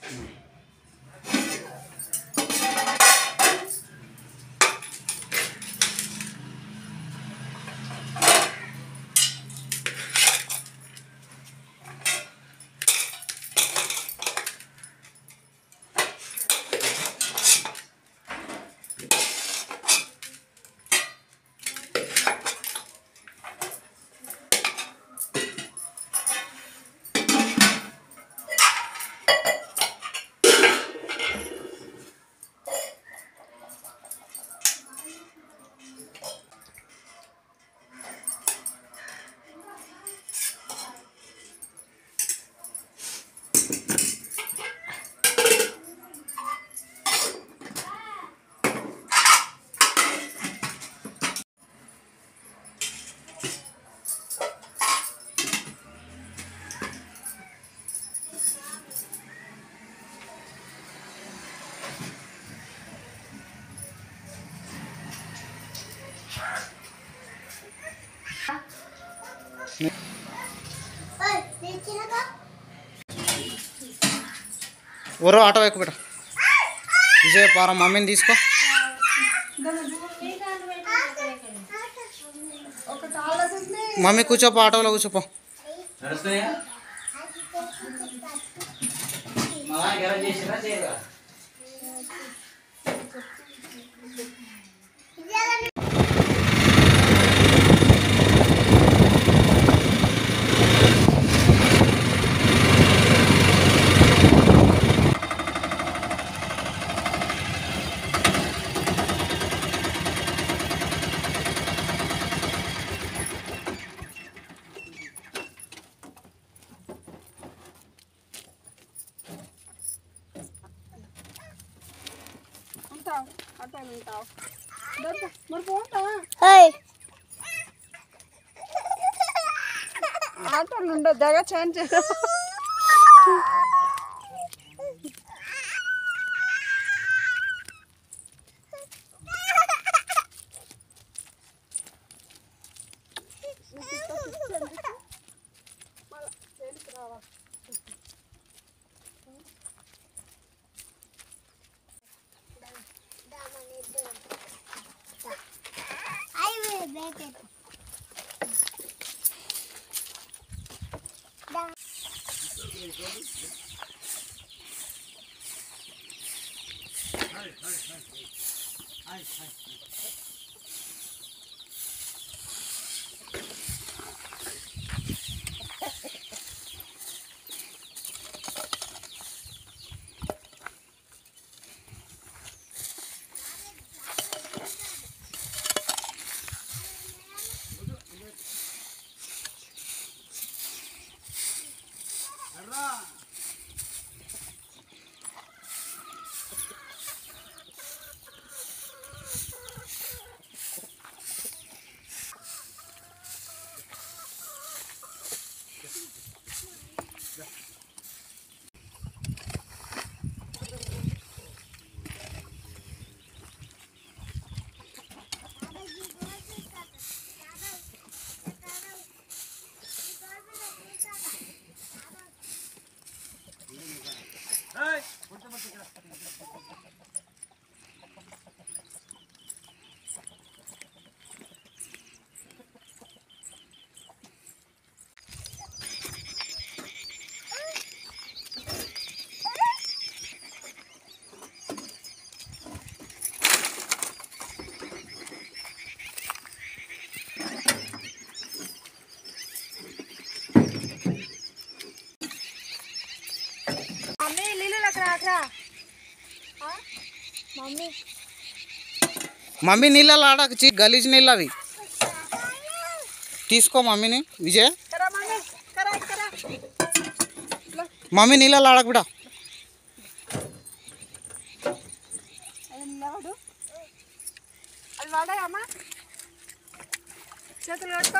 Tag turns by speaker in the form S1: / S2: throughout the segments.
S1: ఊరో auto ఎక్కువ బిడ్డ విజయ్ పార మమ్మీని తీసుకో మమ్మీ కూర్చోపో ఆటోలో కూర్చోపో
S2: నడుస్తున్నాయా మళ్ళా గెల చేసినా చేయరా
S3: ఆటోలు ఉండదు దగ్గర ఛాన్స్ మమ్మీ నీళ్ళకి రాకరా మమ్మీ
S1: మమ్మీ నీళ్ళలో ఆడకు చీ గలీజ్ నీళ్ళు అవి తీసుకో మమ్మీని విజయ్
S3: కరా మమ్మీ కరా కరా
S1: మమ్మీ నీళ్ళలో ఆడకు బిడ్డ
S3: అది నిలబడు అది వాడాయమ్మా చేతులు కట్టుకో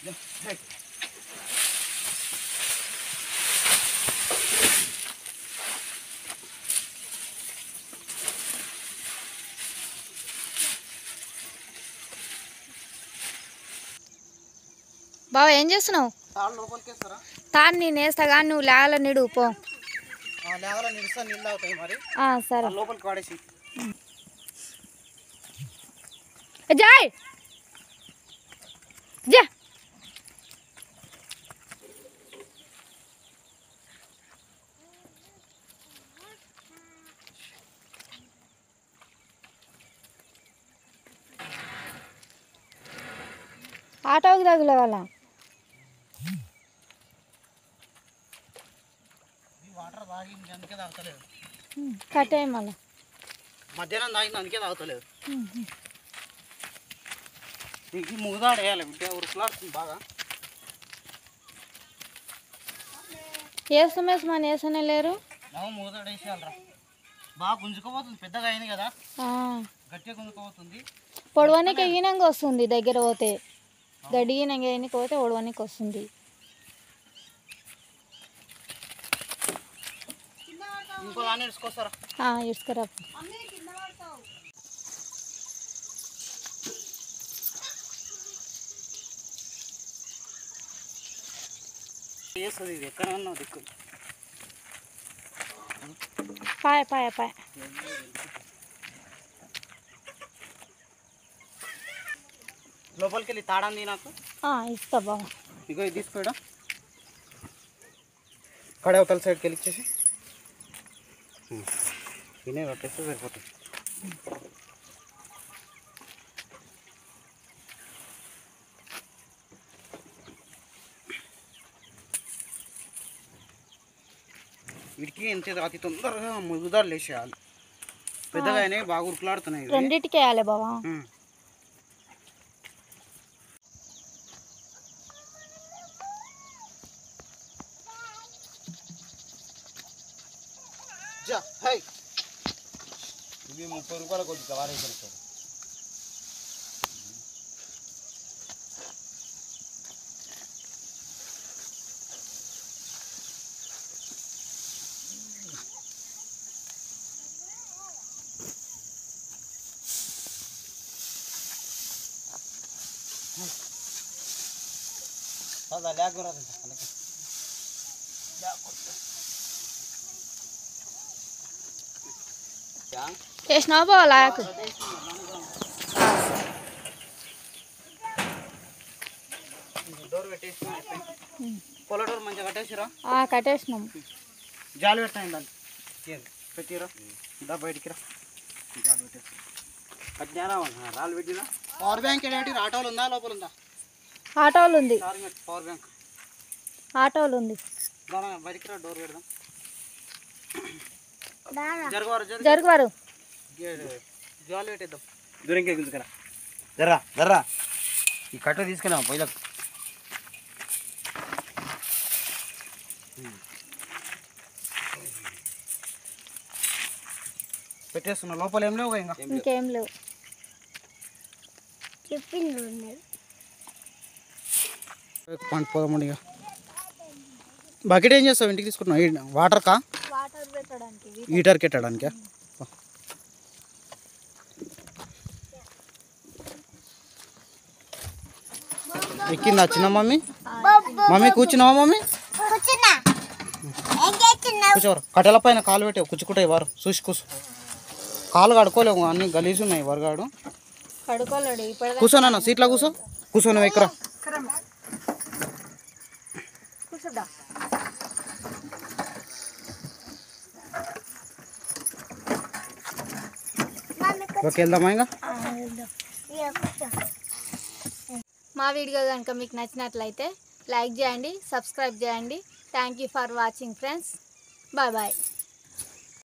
S4: బావ ఏం చేస్తున్నావు
S1: తాళ్ళు లోపలికి వేస్తారా
S4: తాను నేను వేస్తా కానీ నువ్వు లేగల నిడు పో
S1: లేగల నిలుస్తా నీళ్ళు అవుతాయి మరి
S4: ఆ, సరే
S1: ఆ లోపలికి వాడేసి
S4: జాయ్ జా ఆటోకి తగిలే వాళ్ళ
S1: ఈ వాటర్ తాగి అందుకే తాగుతలేదు
S4: కట్టే మళ్ళా
S1: మధ్యాహ్నం తాగింది అందుకే తాగుతలేదు నీకు ముగుదాడు వేయాలి బిడ్డ ఉరుకులాడుతుంది బాగా
S4: వేస్తాం వేస్తామని వేస్తూనే లేరు
S1: ನಾವು ముగుదాడు వేసేయాలరా బాగా గుంజుకోపోతుంది పెద్దగా అయింది కదా
S4: ఆ,
S1: గట్టిగా గుంజుకోపోతుంది
S4: పొడవనికి ఈనంగా వస్తుంది దగ్గర పోతే గడ్డి ఈనంగా ఎన్నికి పోతే ఒడవనికి వస్తుంది
S1: ఇంకో దాన్ని ఇడుచుకొస్తారా
S4: ఆ, ఇసుకరా
S1: వేస్తుంది ఇది ఎక్కడ ఉన్నావు దిక్కు
S4: పాయ పాయ పాయ
S1: లోపలికి వెళ్ళి తాడంది నాకు
S4: ఆ, ఇస్తా బావ
S1: ఇగో ఇది తీసుకోయడం కడే అవతల సైడ్కి వెళ్ళి ఇచ్చేసి తినే కట్టేస్తే సరిపోతుంది వీటికి ఎంత అతి తొందరగా మురుగుదారు లేచేయాలి పెద్దగా అయినాయి బాగా ఉరుకులాడుతున్నాయి ఇవి.
S4: రెండింటికి వేయాలి బావా
S1: ఉమ్. జా హై ఇవి ముప్పై రూపాయల కొద్ది కవారేసాను సార్ ಹೌದಾ ಲ್ಯಾಗ್ ಬರೋದಂತ ಅದಕ್ಕೆ
S4: వేసినావా బావ లాయకు
S1: డోర్ పెట్టేసి పొల డోర్ మంచిగా కట్టేసిరా
S4: ఆ, కట్టేసినాం
S1: జాలి పెట్టాను దాన్ని ఏది? పెట్టిరా దా బయటికి రా జాలి పెట్టేసి
S2: అజ్ఞానం రాళ్ళు పెట్టినా
S1: పవర్ బ్యాంక్ ఏంటి ఆటోలు ఉందా లోపల ఉందా
S4: ఆటోలు ఉంది
S1: చార్మిట్ పవర్ బ్యాంక్
S4: ఆటోలు ఉంది
S1: దాని బయటికి రా డోర్ పెడదాం జరగవారు జరుగు
S4: జరుగువారు
S1: జాలి పెట్టేద్దాం
S2: దూరంకే గుంజుకరా జర్రా జర్రా ఈ కట్ట తీసుకున్నాం పొయ్యిలకు
S1: పెట్టేస్తున్నా లోపల ఏం లేవు ఇంకా
S4: ఇంకేం లేవు
S1: పంట పోదామండి ఇక బకెట్ ఏం చేస్తావు ఇంటికి తీసుకుంటున్నావు వాటర్ కా
S4: వాటర్ పెట్టడానికి
S1: హీటర్ కెట్టడానికి ఎక్కిందా చిన్న మమ్మీ మమ్మీ కూర్చున్నావా మమ్మీ కూర్చోరు కట్టెల పైన కాలు పెట్టావు కూర్చుకుంటాయి వారు చూసి కూసు కాలు కడుకోలేవు అన్ని గలీజు ఉన్నాయి వరగాడు
S4: కడుకోలేడు ఇప్పుడు
S1: కూర్చోనన్న సీట్లో కూర్చో కూర్చోను ఎక్కరా
S4: కూర్చుందా
S1: ఓకే వెళ్దామా ఇంకా
S4: మా వీడియో కనుక మీకు నచ్చినట్లయితే లైక్ చేయండి సబ్స్క్రైబ్ చేయండి thank you for watching friends bye bye